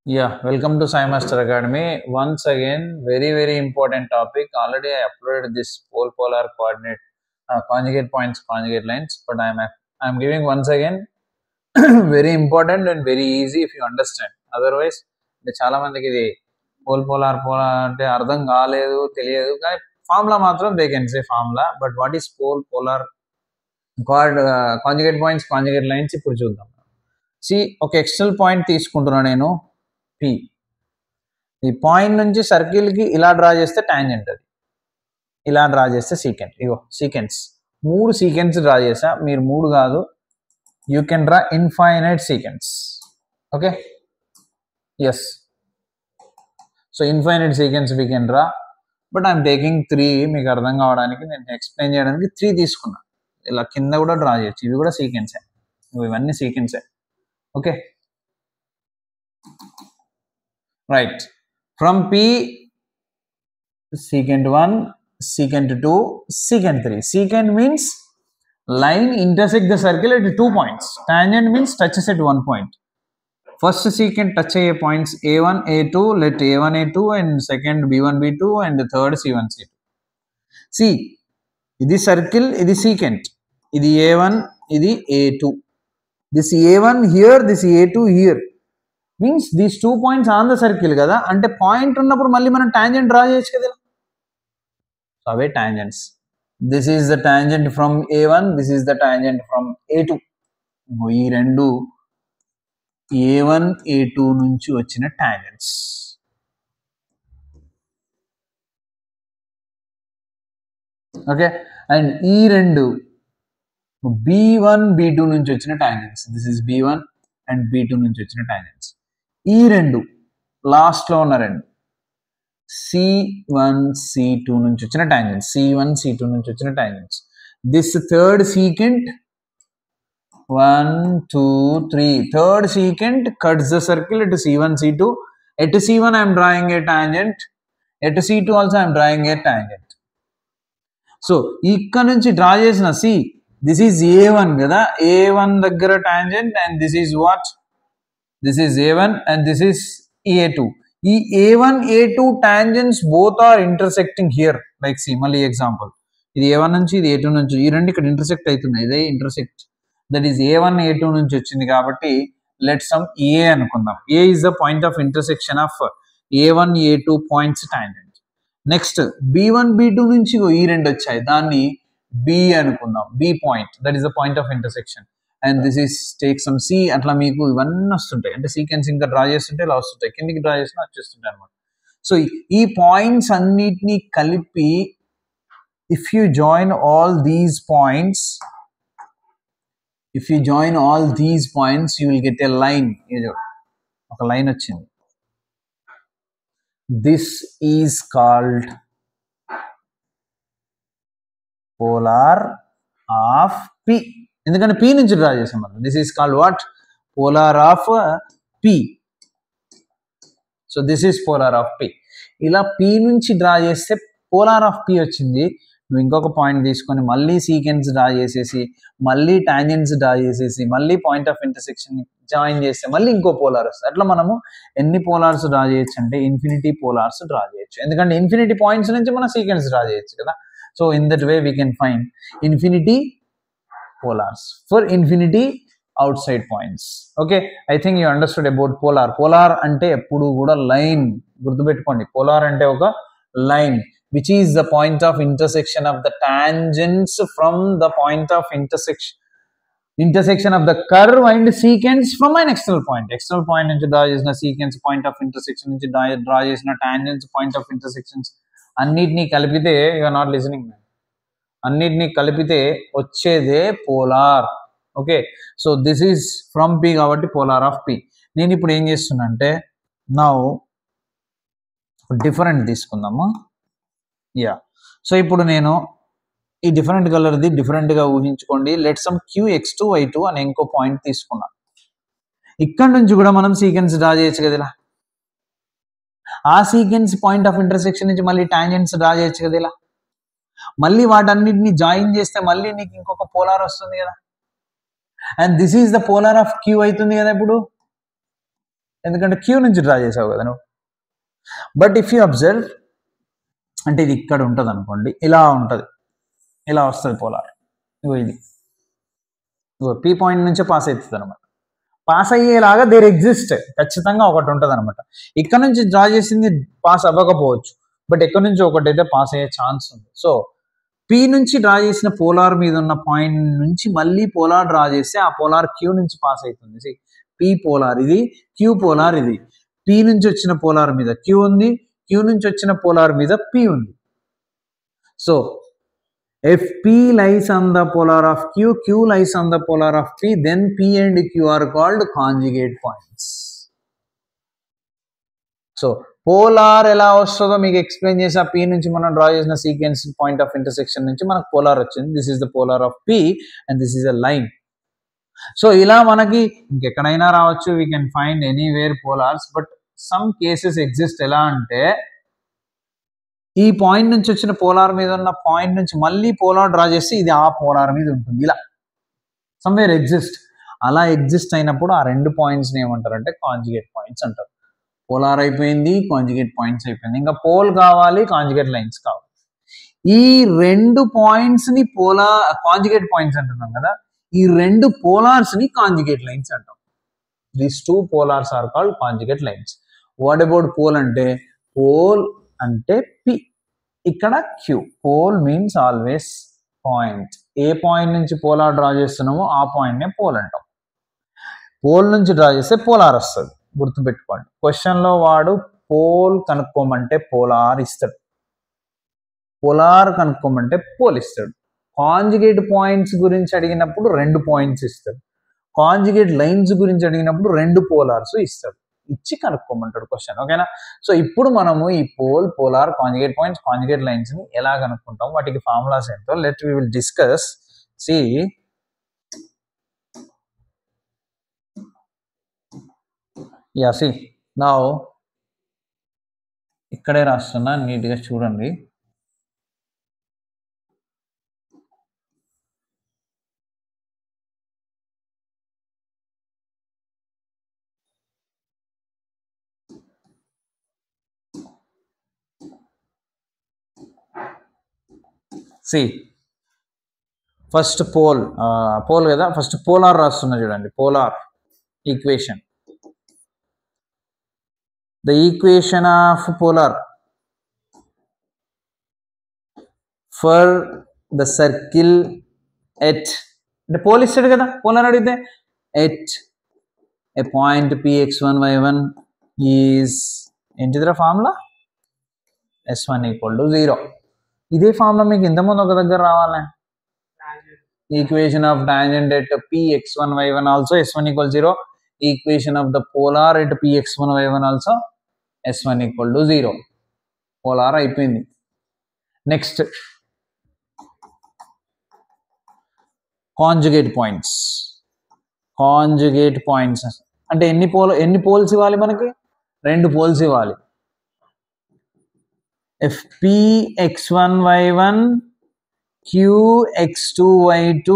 Yeah, welcome to Sai Master Academy. Once again, very very important topic. Already I uploaded this pole polar coordinate uh, conjugate points, conjugate lines, but I'm I'm giving once again very important and very easy if you understand. Otherwise, అంటే చాలా మందికి ఇది pole polar polar అంటే అర్థం కాలేదు తెలియదు కానీ formula మాత్రం they can say formula but what is pole polar chord conjugate points conjugate lines ఇప్పుడు చూద్దాం సి ఒక ఎక్స్టర్నల్ పాయింట్ తీసుకుంటున్నా నేను పి ఈ పాయింట్ నుంచి సర్కిల్కి ఇలా డ్రా చేస్తే ట్యాంజెంట్ అది ఇలా డ్రా చేస్తే సీకెంట్ ఇగో సీకెన్స్ మూడు సీకెన్స్ డ్రా చేసా మీరు మూడు కాదు you can draw infinite secants okay yes so infinite secants we can draw but I'm taking three మీకు అర్థం కావడానికి నేను ఎక్స్ప్లెయిన్ చేయడానికి త్రీ తీసుకున్నా ఇలా కింద కూడా డ్రా చేయొచ్చు ఇవి కూడా సీకెన్సే ఇవన్నీ సీకెన్సే okay right from P secant 1 secant 2 secant 3 secant means line intersect the circle at two points tangent means touches at one point first secant touch అయ్యే points a1 a2 let a1 a2 and second b1 b2 and third c1 c2 see ఇది circle ఇది secant ఇది a1 ఇది a2 this a1 here this a2 here means these two points on the circle కదా అంటే point ఉన్నప్పుడు మళ్ళీ మనం tangent draw చేయొచ్చు కదా సో అవే tangents this is the tangent from A one this is the tangent from A two ఈ రెండు ఏ వన్ ఏ టూ నుంచి వచ్చిన టాంజెంట్స్ ఓకే అండ్ ఈ రెండు బి వన్ బి టూ నుంచి వచ్చిన tangents this is B one and B two నుంచి వచ్చిన టాంజెంట్స్ ఈ రెండు లాస్ట్లో ఉన్న రెండు సి వన్ సి టూ నుంచి వచ్చిన tangents C one C two నుంచి వచ్చిన tangents this third secant one two three third secant cuts the circle at C one C two at C one I'm drawing a tangent at C two also I'm drawing a tangent so ఇక్కడ నుంచి draw చేసిన C this is A one కదా A one దగ్గర tangent and this is what this is A one and this is A two ఈ A one A two tangents both are intersecting here like C మళ్ళీ example ఇది A one నుంచి ఇది ఏ two నుంచి ఈ రెండు ఇక్కడ ఇంటర్సెక్ట్ అవుతున్నాయి ఇదే intersect that is A one A two నుంచి వచ్చింది కాబట్టి లెట్ సమ్ ఏ అనుకుందాం A is the point of intersection of A one A two points tangent next B one B two నుంచి ఇగో ఈ రెండు వచ్చాయి దాన్ని బి అనుకుందాం B point that is the point of intersection and this is take some C అట్లా మీకు ఇవన్నీ వస్తుంటాయి అంటే సీక్వెన్స్ ఇంకా డ్రా చేస్తుంటే ఇలా వస్తుంటాయి కిందికి డ్రా చేసినా వచ్చేస్తుంటాయి అనమాట సో ఈ పాయింట్స్ అన్నిటినీ కలిపి if you join all these points if you join all these points you will get a line ఒక లైన్ వచ్చింది this is called polar of P ఎందుకంటే పి నుంచి డ్రా చేసాం మనం this is called what polar of P so this is polar of P ఇలా P నుంచి draw చేస్తే polar of P వచ్చింది నువ్వు ఇంకొక పాయింట్ తీసుకొని మళ్ళీ సీకెన్స్ డ్రా చేసేసి మళ్ళీ టాంజెంట్స్ డ్రా చేసేసి మళ్ళీ పాయింట్ ఆఫ్ ఇంటర్సెక్షన్ జాయిన్ చేస్తే మళ్ళీ ఇంకో పోలార్ వస్తుంది అట్లా మనము ఎన్ని పోలార్స్ డ్రా చేయొచ్చు అంటే ఇన్ఫినిటీ పోలార్స్ డ్రా చేయొచ్చు ఎందుకంటే ఇన్ఫినిటీ పాయింట్స్ నుంచి మనం సీకెన్స్ డ్రా చేయొచ్చు కదా so in that way we can find infinity polars for infinity outside points okay i think you understood about polar polar అంటే ఎప్పుడు కూడా లైన్ గుర్తుపెట్టుకోండి polar అంటే ఒక line which is the point of intersection of the tangents from the point of intersection intersection of the curve and secants from an external point external point నుంచి draw చేసిన secants point of intersection నుంచి draw చేసిన tangents point of intersections అన్నిటినీ కలిపితే you are not listening అన్నిటినీ కలిపితే వచ్చేదే polar okay so this is from P కాబట్టి పోలార్ ఆఫ్ పి నేను ఇప్పుడు ఏం చేస్తున్నా అంటే నా డిఫరెంట్ తీసుకుందాము యా సో ఇప్పుడు నేను ఈ డిఫరెంట్ కలర్ది డిఫరెంట్గా ఊహించుకోండి let some Q x two y two అని ఇంకో పాయింట్ తీసుకున్నా ఇక్కడ నుంచి కూడా మనం సీక్వెన్స్ డ్రా చేయొచ్చు కదా ఇలా ఆ సీక్వెన్స్ పాయింట్ ఆఫ్ ఇంటర్సెక్షన్ నుంచి మళ్ళీ టాంజెంట్స్ డ్రా చేయొచ్చు కదా ఇలా మళ్ళీ వాటన్నిటిని జాయిన్ చేస్తే మళ్ళీ నీకు ఇంకొక పోలార్ వస్తుంది కదా and this is the polar of Q అవుతుంది కదా ఇప్పుడు ఎందుకంటే క్యూ నుంచి డ్రా చేసావు కదా నువ్వు బట్ ఇఫ్ యూ అబ్జర్వ్ అంటే ఇది ఇక్కడ ఉంటుంది అనుకోండి ఇలా ఉంటుంది ఇలా వస్తుంది పోలార్ ఇగో ఇది ఇగో పీ పాయింట్ నుంచే పాస్ అవుతుంది అనమాట పాస్ అయ్యేలాగా దేర్ ఎగ్జిస్ట్ ఖచ్చితంగా ఒకటి ఉంటుంది అనమాట ఇక్కడ నుంచి డ్రా చేసింది పాస్ అవ్వకపోవచ్చు బట్ ఎక్కడి నుంచి ఒకటి అయితే పాస్ అయ్యే ఛాన్స్ ఉంది సో పి నుంచి డ్రా చేసిన పోలార్ మీద ఉన్న పాయింట్ నుంచి మళ్ళీ పోలార్ డ్రా చేస్తే ఆ పోలార్ క్యూ నుంచి పాస్ అవుతుంది పి పోలార్ ఇది క్యూ పోలార్ ఇది పి నుంచి వచ్చిన పోలార్ మీద క్యూ ఉంది క్యూ నుంచి వచ్చిన పోలార్ మీద పి ఉంది so if p lies on the polar of q q lies on the polar of p then p and q are called conjugate points so polar ఎలా వస్తుందో మీకు explain చేసి ఆ పి నుంచి మనం డ్రా చేసిన సీక్వెన్స్ పాయింట్ ఆఫ్ ఇంటర్సెక్షన్ నుంచి మనకు పోలార్ వచ్చింది this is the polar of P and this is a line so ఇలా మనకి ఇంకెక్కడైనా రావచ్చు we can find anywhere polars but some cases exist ఎలా అంటే ఈ పాయింట్ నుంచి వచ్చిన పోలార్ మీద ఉన్న పాయింట్ నుంచి మళ్ళీ పోలార్ డ్రా చేస్తే ఇది ఆ పోలార్ మీద ఉంటుంది ఇలా సమ్వేర్ ఎగ్జిస్ట్ అలా ఎగ్జిస్ట్ అయినప్పుడు ఆ రెండు పాయింట్స్ ఏమంటారంటే కాంజుగేట్ పాయింట్స్ అంటారు పోలార్ అయిపోయింది కాంజుగేట్ పాయింట్స్ అయిపోయింది ఇంకా పోల్ కావాలి కాంజుగేట్ లైన్స్ కావాలి ఈ రెండు పాయింట్స్ ని పోలా కాంజుగేట్ పాయింట్స్ అంటున్నాం కదా ఈ రెండు పోలార్స్ ని కాంజుగేట్ లైన్స్ అంటాం these two polars are called conjugate lines what about pole అంటే పోల్ అంటే పి ఇక్కడ Q pole means always point ఏ పాయింట్ నుంచి పోలార్ డ్రా చేస్తున్నామో ఆ పాయింట్ నే పోల్ అంటాం పోల్ నుంచి డ్రా చేస్తే పోలార్ వస్తుంది గుర్తుపెట్టుకోండి క్వశ్చన్ లో వాడు పోల్ కనుక్కోమంటే పోలార్ ఇస్తాడు పోలార్ కనుక్కోమంటే పోల్ ఇస్తాడు కాంజుగేట్ పాయింట్స్ గురించి అడిగినప్పుడు రెండు పాయింట్స్ ఇస్తాడు కాంజుగేట్ లైన్స్ గురించి అడిగినప్పుడు రెండు పోలార్స్ ఇస్తాడు ఇచ్చి కనుక్కోమంటాడు క్వశ్చన్ ఓకేనా సో ఇప్పుడు మనము ఈ pole polar conjugate points conjugate lines ని ఎలా కనుక్కుంటాం వాటికి ఫార్ములాస్ ఏంటో let we will discuss see yeah see నా ఇక్కడే రాస్తున్నా నీట్గా చూడండి సి ఫస్ట్ పోల్ పోల్ కదా ఫస్ట్ పోలార్ రాస్తున్నా చూడండి polar equation the equation of polar for the circle at అంటే పోల్ ఇస్తాడు కదా పోలార్ అడిగితే at a point P x one y one is ఏంటిదిరా formula S one equal to zero ఇదే formula మీకు ఇంతకుముందు ఒక దగ్గర రావాలి equation of tangent at P x one y one also S one equal zero equation of the polar at P x one y one also S one equal to zero polar అయిపోయింది next conjugate points conjugate points అంటే ఎన్ని pole ఎన్ని poles ఇవ్వాలి మనకి రెండు poles ఇవ్వాలి if p x1 y1 q x2 y2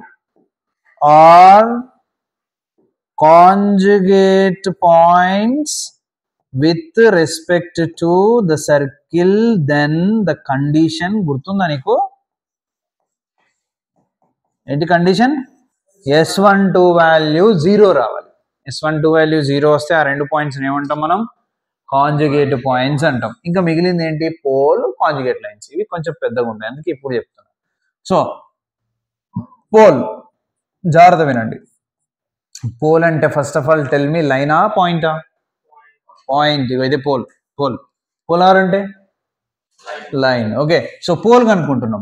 are conjugate points with respect to the circle then the condition గుర్తుందా నీకు ఏంటి condition S one two value zero రావాలి S one two value zero వస్తే ఆ రెండు పాయింట్స్ ఏమంటాం మనం కాంజుగేట్ పాయింట్స్ అంటాం ఇంకా మిగిలింది ఏంటి పోల్ కాంజుగేట్ లైన్స్ ఇవి కొంచెం పెద్దగా ఉన్నాయి అందుకే ఇప్పుడు చెప్తున్నాను సో పోల్ జాగ్రత్త వినండి పోల్ అంటే first of all tell me లైనా పాయింటా పాయింట్ ఇవైతే పోల్ పోల్ పోలార్ అంటే లైన్ ఓకే సో పోల్ కనుక్కుంటున్నాం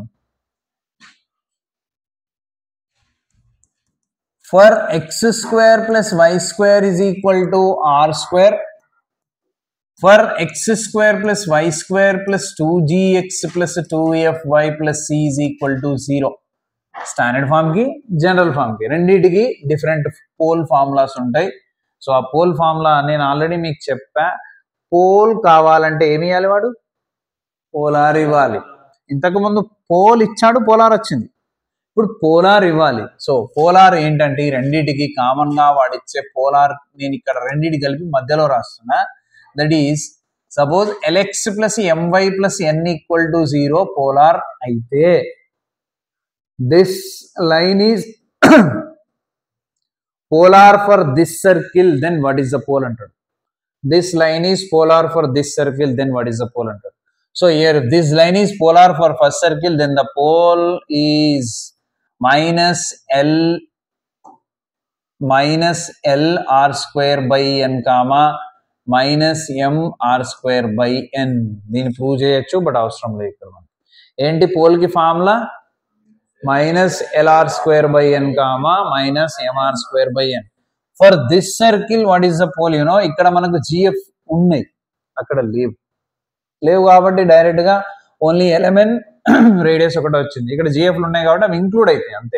for x square plus y square is equal to R square for x square plus y square plus 2gx plus 2fy plus c is equal to 0 standard form కి general form కి రెండింటికి different pole formulas ఉంటాయి so ఆ pole formula నేను already మీకు చెప్పా pole కావాలంటే ఏమి ఇవ్వాలి వాడు పోలార్ ఇవ్వాలి ఇంతకు ముందు పోల్ ఇచ్చాడు పోలార్ వచ్చింది ఇప్పుడు పోలార్ ఇవ్వాలి సో పోలార్ ఏంటంటే ఈ రెండింటికి కామన్ గా వాడిచ్చే పోలార్ నేను ఇక్కడ రెండింటి కలిపి మధ్యలో రాస్తున్నా that is suppose L x plus MY plus N equal to zero polar అయితే this line is polar for this circle then what is the pole అంటాడు this line is polar for this circle then what is the pole అంటాడు so here this line is polar for first circle then the pole is minus L minus L R square by N comma minus M R square by ఎన్ దీన్ని prove చేయొచ్చు but అవసరం లేదు ఇక్కడ మనకి ఏంటి పోల్కి formula minus LR square by N comma minus MR square by N for this circle what is the pole you know ఇక్కడ మనకు జిఎఫ్ ఉన్నాయి అక్కడ లేవు లేవు కాబట్టి డైరెక్ట్ గా ఓన్లీ ఎలెమెన్ రేడియస్ ఒకటి వచ్చింది ఇక్కడ జిఎఫ్లు ఉన్నాయి కాబట్టి అవి ఇంక్లూడ్ అవుతాయి అంతే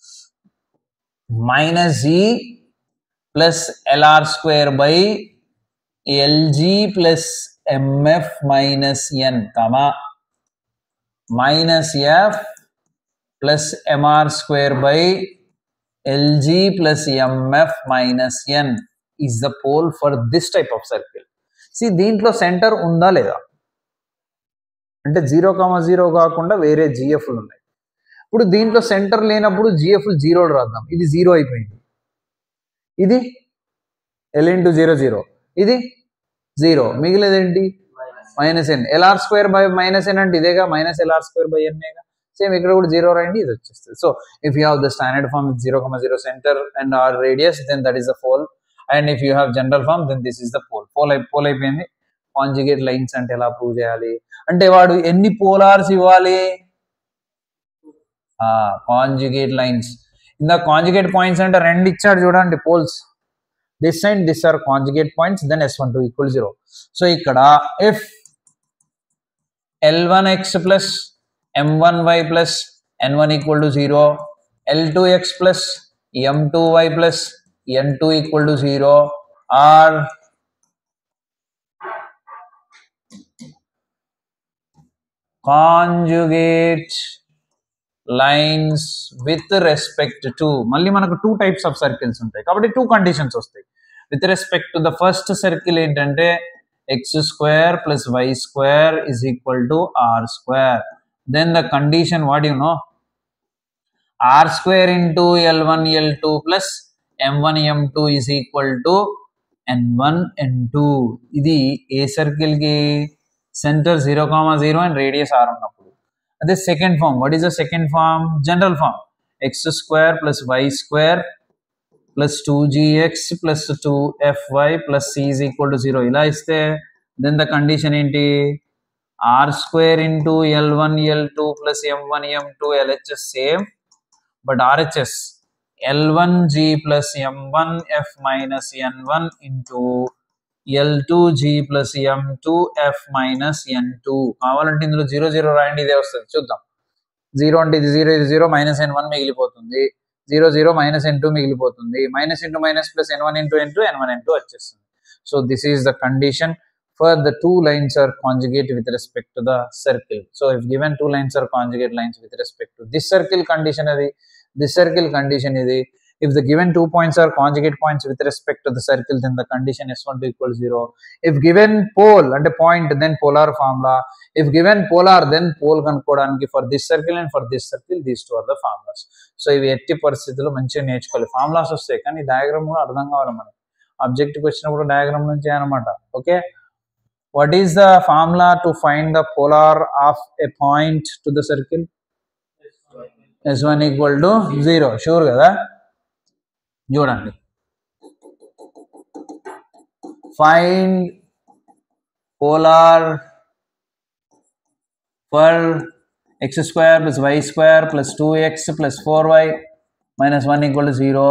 minus G plus L R square by L G plus M F minus N comma minus F plus M R square by L G plus M F minus N is the pole for this type of circle C దీంట్లో centre ఉందా లేదా అంటే zero comma zero కాకుండా వేరే జిఎఫ్లు ఉన్నాయి ఇప్పుడు దీంట్లో centre లేనప్పుడు జిఎఫ్ జీరోలు రాద్దాం ఇది జీరో అయిపోయింది ఇది ఎల్ ఇంటూ జీరో జీరో ఇది జీరో మిగిలేదేంటి minus N L R square by minus N అంటే ఇదేగా మైనస్ ఎల్ఆర్ స్క్వేర్ బై ఎన్నేగా సేమ్ ఇక్కడ కూడా జీరో రాయండి ఇది వచ్చేస్తుంది so if you have the standard form with zero comma zero centre and R radius then that is the pole and if you have general form then this is the pole pole అయి pole అయిపోయింది conjugate lines అంటే ఎలా prove చేయాలి అంటే వాడు ఎన్ని polars ఇవ్వాలి conjugate lines ఇంద కాంజుగేట్ పాయింట్స్ అంటే రెండు ఇచ్చాడు చూడండి poles this and this are conjugate points then S one two equal zero so ఇక్కడ if L one x plus M one y plus N one equal to zero L two x plus M two y plus N two equal to zero are conjugate lines with respect to మళ్ళీ మనకు two types of circles ఉంటాయి కాబట్టి two conditions వస్తాయి with respect to the first circle ఏంటంటే x square plus y square is equal to R square then the condition what you know R square into L one L two plus M one M two is equal to N one N two ఇది ఏ సర్కిల్కి centre zero comma zero and radius R ఉన్నప్పుడు అదే second form what is the second form general form X square plus y square plus two G x plus two F y plus C is equal to zero ఇలా ఇస్తే then the condition ఏంటి R square into L one L two plus M one M two LHS same but RHS L one G plus M one F minus N one into L two G plus M two F minus N two కావాలంటే ఇందులో zero zero రాయండి ఇదే వస్తుంది చూద్దాం zero అంటే ఇది zero ఇది zero minus ఎన్ one మిగిలిపోతుంది జీరో జీరో మైనస్ ఎన్ టూ మిగిలిపోతుంది మైనస్ ఇంటూ మైనస్ ప్లస్ ఎన్ వన్ ఇంటూ ఎన్ టూ ఎన్ వన్ ఎన్ టూ వచ్చేస్తుంది so this is the condition for the two lines are conjugate with respect to the circle so if given two lines are conjugate lines with respect to this circle condition అది this circle condition ఇది if the given two points are conjugate points with respect to the circle then the condition s1 to equal 0 if given pole and a point then polar formula if given polar then pole కనుక్కోవడానికి for this circle and for this circle these two are the formulas so ఇవి ఎట్టి పరిస్థితుల్లో మంచిగా నేర్చుకోవాలి formulas వస్తాయి కానీ diagram కూడా అర్థం కావాలి మనకి ఆబ్జెక్ట్కి వచ్చినప్పుడు డయాగ్రామ్ నుంచి అనమాట okay what is the formula to find the polar of a point to the circle S one equal to zero sure కదా చూడండి find polar for x square plus y square plus two x plus four y minus one equal to zero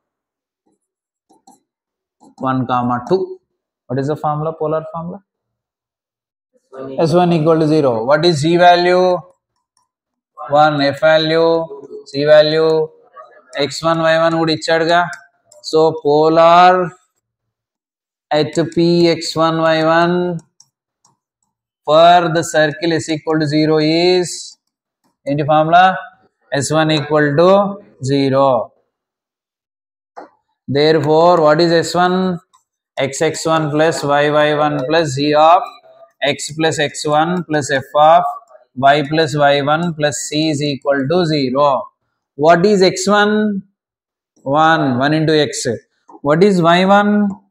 one comma two what is the formula polar formula S one equal to zero what is g value one f value c value X one y one కూడా ఇచ్చాడుగా so polar at P x one y one for the circle is equal to zero is ఏంటి formula S one equal to zero therefore what is S one x x one plus y y one plus g of x plus x one plus f of y plus y1 plus c is equal to 0. What is x1? 1. 1 into x. What is y1?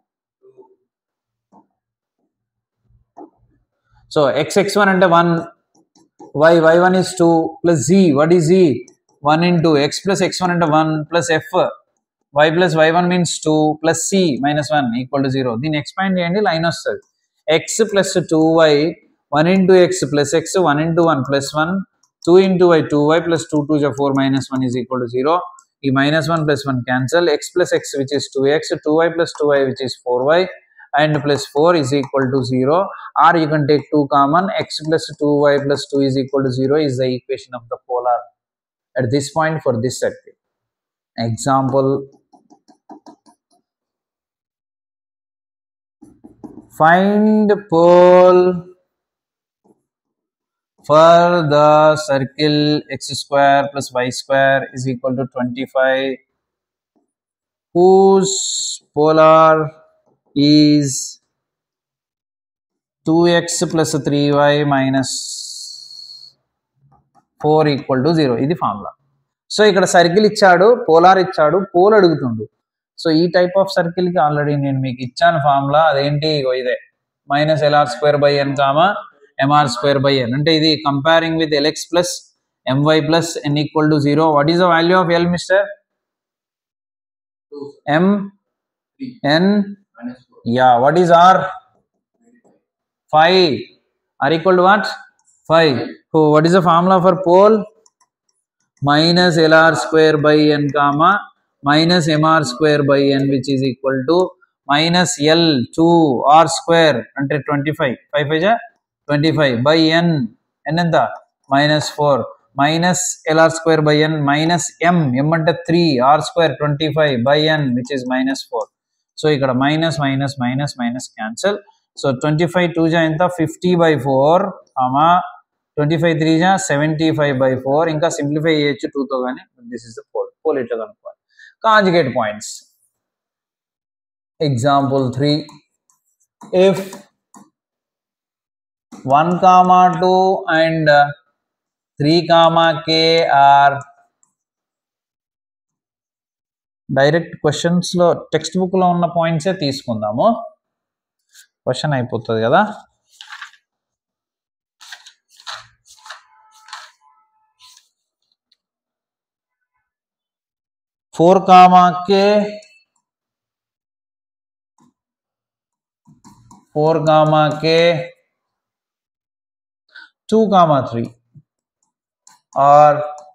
So x x1 అంటే 1 y y1 is 2 plus z what is z 1 into x plus x1 అంటే 1 plus f y plus y1 means 2 plus c minus 1 equal to 0 దీన్ని expand చేయండి line వస్తుంది x plus 2y 1 into x plus x 1 into 1 plus 1 2 into y 2y plus 2 2 is 4 minus 1 is equal to 0 ఈ minus 1 plus 1 cancel x plus x which is 2x 2y plus 2y which is 4y and plus 4 is equal to 0 or you can take 2 common x plus 2y plus 2 is equal to 0 is the equation of the polar at this point for this circle example find pole for the circle x square plus y square is equal to 25 whose polar is 2x plus 3y minus 4 equal to zero ఇది formula so ఇక్కడ circle ఇచ్చాడు polar ఇచ్చాడు pole అడుగుతుండు so ఈ type of సర్కిల్కి already నేను మీకు ఇచ్చాను ఫార్ములా అదేంటి ఇగో ఇదే minus LR square by N comma m r square by n అంటే ఇది comparing with l x plus MY plus N equal to zero what is the value of l mister m n yeah what is r five r equal to what five so what is the formula for pole minus LR square by N comma minus MR square by n which is equal to minus l two r square అంటే twenty five five five జా twenty five by n n ఎంత minus four minus LR square by n minus m m అంటే three r square twenty five by n which is minus four so ఇక్కడ minus minus minus minus cancel so twenty five two జా ఎంత fifty by four అమా twenty five three జా seventy five by four ఇంకా simplify చేయొచ్చు టూతో కానీ this is the pole pole ఇట్లా కనుక్కోవాలి conjugate points example 3 if 1 comma 2 and uh, 3 comma k are direct questions లో టెక్స్ట్ బుక్ లో ఉన్న పాయింట్సే తీసుకుందాము క్వశ్చన్ అయిపోతుంది కదా four comma k four comma k two comma three are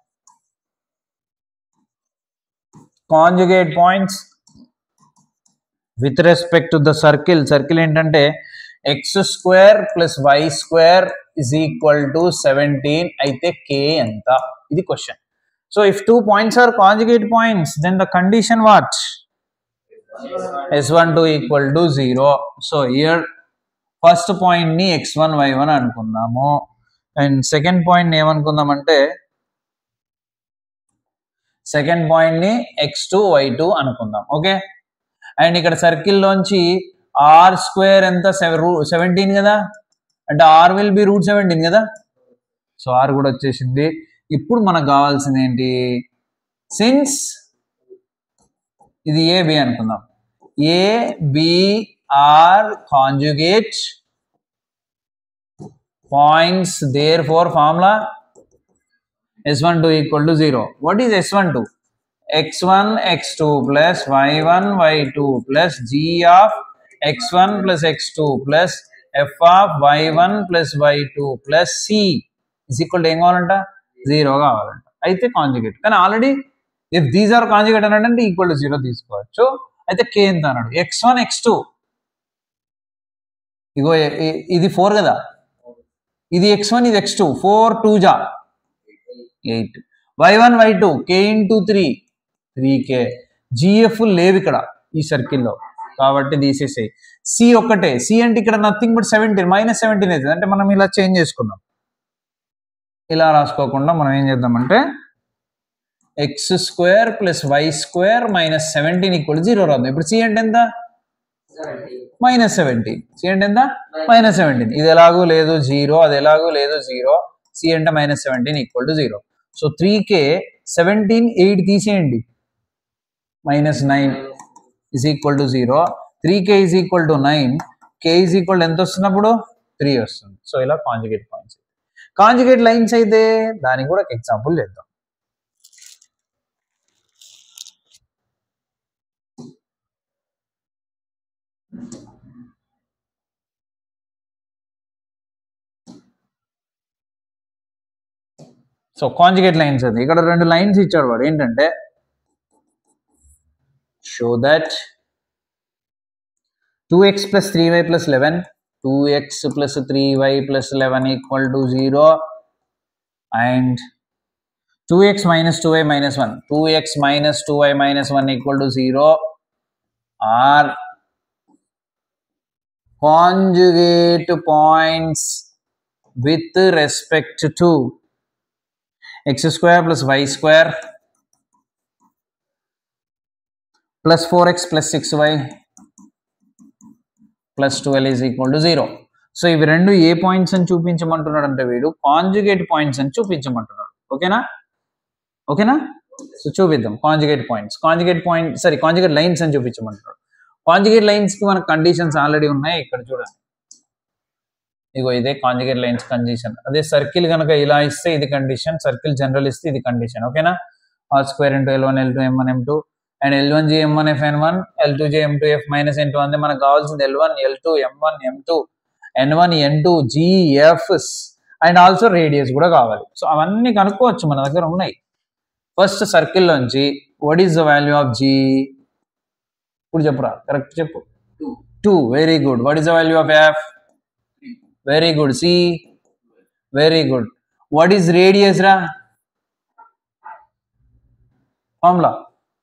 conjugate points with respect to the circle circle ఏంటంటే x square plus y square is equal to seventeen అయితే k ఎంత ఇది question so if two points are conjugate points then the condition what S one two equal to zero so here first పాయింట్ని x one y one అనుకుందాము and second point ఏమనుకుందామంటే second పాయింట్ని x two y two అనుకుందాం okay and ఇక్కడ సర్కిల్లోంచి r square ఎంత seventeen కదా అంటే r will be root seventeen కదా సో ఆర్ కూడా వచ్చేసింది ఇప్పుడు మనకు కావాల్సింది ఏంటి సిన్స్ ఇది ఏ బి అనుకుందాం A B are conjugate points therefore formula S one two equal to zero what is S one two x one x two plus y one y two plus g of x one plus x two plus f of y one plus y two plus c is equal ఏం కావాలంట zero కావాలంట అయితే conjugate కానీ already if these are conjugate అని అంటే equal to zero తీసుకోవచ్చు అయితే k ఎంత అన్నాడు ఎక్స్ వన్ ఎక్స్ టూ ఇగో ఇ- ఇ- ఇది ఫోర్ కదా ఇది ఎక్స్ వన్ ఇది ఎక్స్ టూ ఫోర్ టూ జా eight y one y two k into three three k g f లేవు ఇక్కడ ఈ సర్కిల్లో కాబట్టి తీసేసాయి సి ఒక్కటే సి అంటే ఇక్కడ nothing but seventeen minus seventeen అవుతుంది అంటే మనం ఇలా చేంజ్ చేసుకుందాం ఇలా రాసుకోకుండా మనం ఏం చేద్దామంటే x square plus y square minus seventeen equal zero రాదు ఇప్పుడు సి అంటే ఎంత మైనస్ సెవెంటీన్ సి అంటే ఎంత మైనస్ సెవెంటీన్ ఇది ఎలాగూ లేదు జీరో అది ఎలాగూ లేదు జీరో సి అంటే minus seventeen equal to zero so three k seventeen eight తీసేయండి minus nine is equal to zero three k is equal to nine k is equal ఎంత వస్తున్నప్పుడు త్రీ వస్తుంది సో ఇలా కాంజుగేట్ పాయింట్స్ కాంజుగేట్ లైన్స్ అయితే దానికి కూడా ఒక example చేద్దాం సో కాంజుగేట్ లైన్స్ అది ఇక్కడ రెండు లైన్స్ ఇచ్చాడు వాడు ఏంటంటే show that two x plus three y plus eleven two x plus three y plus eleven equal to zero and two x minus two y minus one two x minus two y minus one equal to zero are conjugate points with respect to x square plus y square plus 4x plus 6y plus 12 is equal to 0. So ఇవి రెండు ఏ points అని చూపించమంటున్నాడు అంటే వీడు conjugate points అని చూపించమంటున్నాడు ఓకేనా ఓకేనా so చూపిద్దాం conjugate points conjugate point sorry conjugate lines అని చూపించమంటున్నాడు కాంజుగేట్ లైన్స్ కి మనకు కండిషన్స్ ఆల్రెడీ ఉన్నాయి ఇక్కడ చూడండి ఇగో ఇదే కాంజుగేట్ లైన్స్ కండిషన్ అదే సర్కిల్ కనుక ఇలా ఇస్తే ఇది కండిషన్ సర్కిల్ జనరల్ ఇస్తే ఇది కండిషన్ ఓకేనా r square into L one L two m one M two and l one g m one f n one L two g m two F minus N two అంటే మనకు కావాల్సింది l one L two m one M two N one N two g f and also radius కూడా కావాలి so అవన్నీ కనుక్కోవచ్చు మన దగ్గర ఉన్నాయి ఫస్ట్ సర్కిల్ నుంచి what is the value of g ఇప్పుడు చెప్పురా కరెక్ట్ చెప్పు two very good what is the value of f very good c very good what is radius రా formula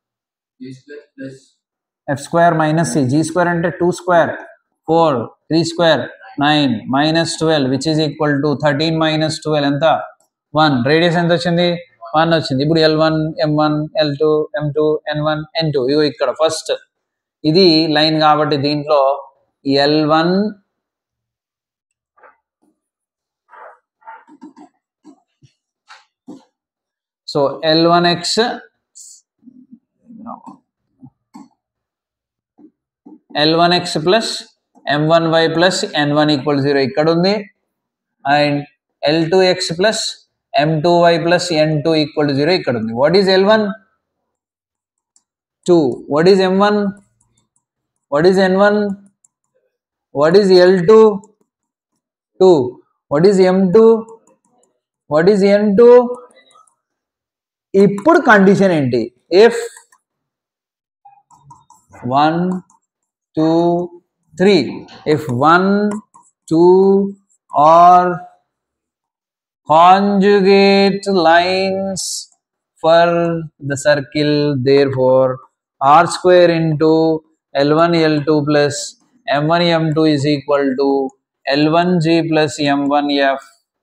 f square minus c g square అంటే two square four three square nine minus twelve which is equal to thirteen minus twelve ఎంత one radius ఎంత వచ్చింది one వచ్చింది ఇప్పుడు l one m one L two m two ఎన్ one ఎన్ two ఇగో ఇక్కడ first ఇది line కాబట్టి దీంట్లో l one so l one x l one x plus ఎం వన్ వై ప్లస్ ఎన్ వన్ ఈక్వల్ జీరో ఇక్కడ ఉంది and l two x plus M two y plus N two equal zero ఇక్కడ ఉంది what is l one two what is m one what is n one what is l two two what is m two what is n two ఇప్పుడు condition ఏంటి if one two three if one two are conjugate lines for the circle therefore r square into l1 l2 plus m1 m2 is equal to l1g plus m1f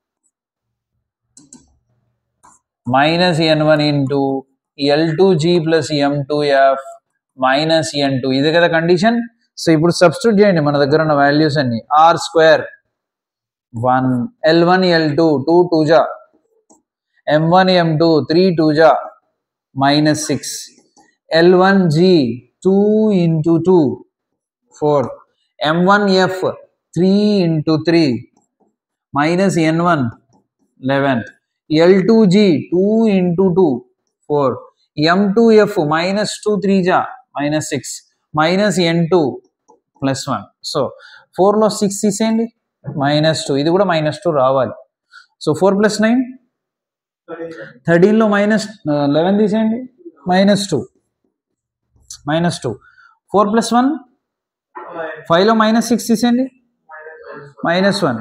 minus n1 into l2g plus m2f minus n2 ఇదే కదా condition so ఇప్పుడు substitute చేయండి మన దగ్గర ఉన్న values అన్ని r square one l one L two two two జా m one ఎం two three two జా minus six l one g two into two four m one f three into three minus ఎన్ one eleven l two g two into two four m two F minus two three జా minus six minus ఎన్ two plus one so ఫోర్లో six తీసేయండి minus two ఇది కూడా minus two రావాలి so four plus nine థర్టీన్లో minus eleven తీసేయండి minus two minus two four plus one ఫైవ్లో minus six తీసేయండి మైనస్ వన్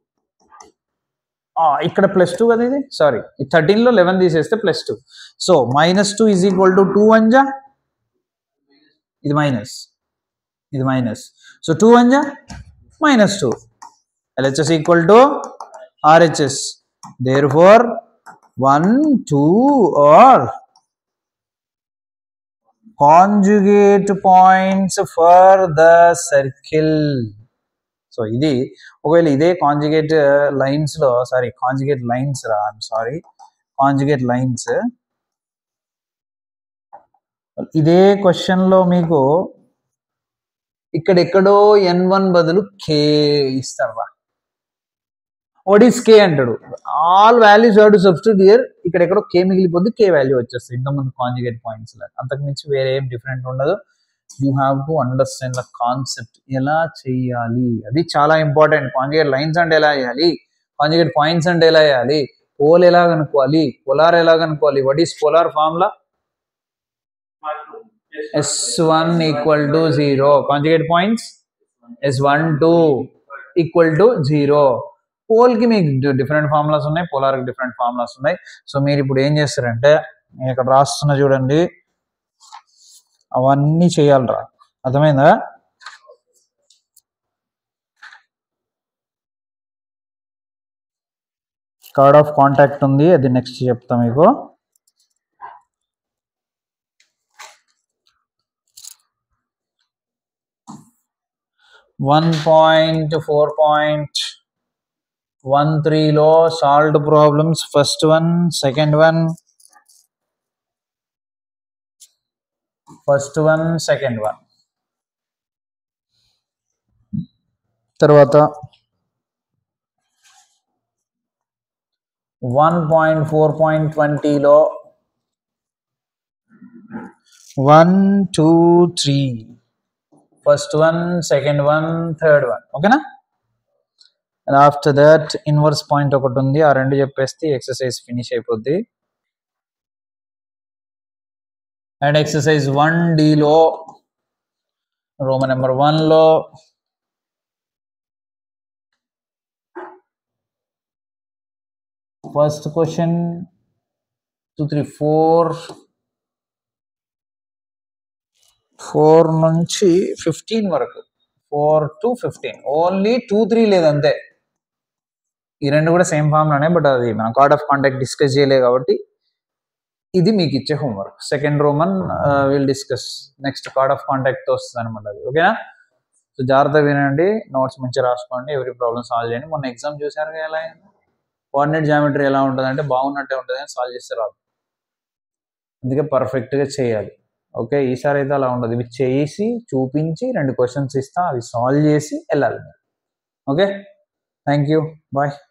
ఇక్కడ ప్లస్ టూ కదా ఇది సారీ థర్టీన్లో లెవెన్ తీసేస్తే plus two so minus two is equal to two one జా ఇది మైనస్ ఇది మైనస్ సో టూ వన్ జా minus two LHS equal to RHS. Therefore, 1, 2 or conjugate points for the circle so ఇది ఒకవేళ ఇదే conjugate lines లో sorry conjugate lines రా sorry conjugate lines ఇదే క్వశ్చన్ లో మీకు ఇక్కడ ఎక్కడో ఎన్ వన్ బదులు కే ఇస్తారు వాట్ ఈస్ కే అంటాడు all values have to substitute here ఇక్కడ ఎక్కడో కే మిగిలిపోద్ది కే వాల్యూ వచ్చేస్తుంది ఇంతమంది కాంజుగేట్ పాయింట్స్ లాగా అంతకు మించి వేరే ఏం డిఫరెంట్ ఉండదు you have to understand the concept ఎలా చేయాలి అది చాలా ఇంపార్టెంట్ కాంజుగేట్ లైన్స్ అంటే ఎలా చేయాలి కాంజుగేట్ పాయింట్స్ అంటే ఎలా చేయాలి పోల్ ఎలా కనుక్కోవాలి పోలార్ ఎలా కనుక్కోవాలి what is polar formula S one equal to zero conjugate points S one two equal to zero pole కి మీకు డిఫరెంట్ ఫార్ములాస్ ఉన్నాయి పోలార్ కి డిఫరెంట్ ఫార్ములాస్ ఉన్నాయి సో మీరు ఇప్పుడు ఏం చేస్తారంటే నేను ఇక్కడ రాస్తున్నా చూడండి అవన్నీ చేయాలరా అర్థమైందా కార్డ్ ఆఫ్ కాంటాక్ట్ ఉంది అది నెక్స్ట్ చెప్తా మీకు one point four point one త్రీలో solved problems first one second one first one second one తర్వాత వన్ పాయింట్ ఫోర్ పాయింట్ ట్వంటీలో one two three first one second one third one ఓకేనా after that inverse point ఒకటి ఉంది ఆ రెండు చెప్పేస్తే exercise finish అయిపోద్ది అండ్ ఎక్సర్సైజ్ వన్ డిలో రోమన్ నెంబర్ వన్లో first question two three four four నుంచి ఫిఫ్టీన్ వరకు four to fifteen only two three లేదంతే ఈ రెండు కూడా సేమ్ ఫామ్లోనే బట్ అది మన కార్డ్ ఆఫ్ కాంటాక్ట్ డిస్కస్ చేయలేదు కాబట్టి ఇది మీకు ఇచ్చే homework second roman will discuss next card of contact వస్తుంది అనమాట అది ఓకేనా సో జాగ్రత్త వినండి నోట్స్ మంచిగా రాసుకోండి ఎవరి ప్రాబ్లమ్ సాల్వ్ చేయండి మొన్న ఎగ్జామ్ చూసారు ఎలా అయింది కోఆర్డినేట్ జామెట్రీ ఎలా ఉంటుంది అంటే బాగున్నట్టే ఉంటుంది కానీ సాల్వ్ చేస్తే రాదు అందుకే పర్ఫెక్ట్గా చేయాలి ఓకే ఈసారి అయితే అలా ఉండదు ఇవి చేసి చూపించి రెండు క్వశ్చన్స్ ఇస్తా అవి సాల్వ్ చేసి వెళ్ళాలి ఓకే థ్యాంక్ యూ బాయ్